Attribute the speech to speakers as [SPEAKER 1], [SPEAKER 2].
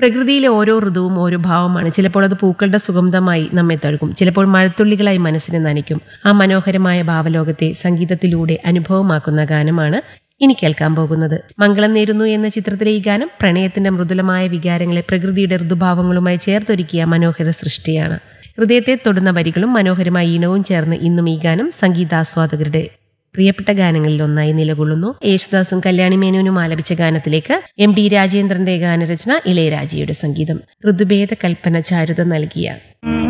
[SPEAKER 1] പ്രകൃതിയിലെ ഓരോ ഋതുവും ഓരോ ഭാവമാണ് ചിലപ്പോൾ അത് പൂക്കളുടെ സുഗന്ധമായി നമ്മെ തഴുകും ചിലപ്പോൾ മഴത്തുള്ളികളായി മനസ്സിനെ നനയ്ക്കും ആ മനോഹരമായ ഭാവലോകത്തെ സംഗീതത്തിലൂടെ അനുഭവമാക്കുന്ന ഗാനമാണ് ഇനി കേൾക്കാൻ പോകുന്നത് മംഗളം നേരുന്നു എന്ന ചിത്രത്തിലെ ഈ ഗാനം പ്രണയത്തിന്റെ മൃദുലമായ വികാരങ്ങളെ പ്രകൃതിയുടെ ഋതുഭാവങ്ങളുമായി ചേർത്തൊരുക്കിയ മനോഹര സൃഷ്ടിയാണ് ഹൃദയത്തെ തൊടുന്ന വരികളും മനോഹരമായ ഈണവും ചേർന്ന് ഇന്നും ഈ ഗാനം സംഗീതാസ്വാദകരുടെ പ്രിയപ്പെട്ട ഗാനങ്ങളിൽ ഒന്നായി നിലകൊള്ളുന്നു യേശുദാസും കല്യാണി മേനോനും ആലപിച്ച ഗാനത്തിലേക്ക് എം ഡി രാജേന്ദ്രന്റെ ഗാനരചന ഇളയരാജയുടെ സംഗീതം ഋതുഭേദ കൽപ്പന ചാരുത നൽകിയ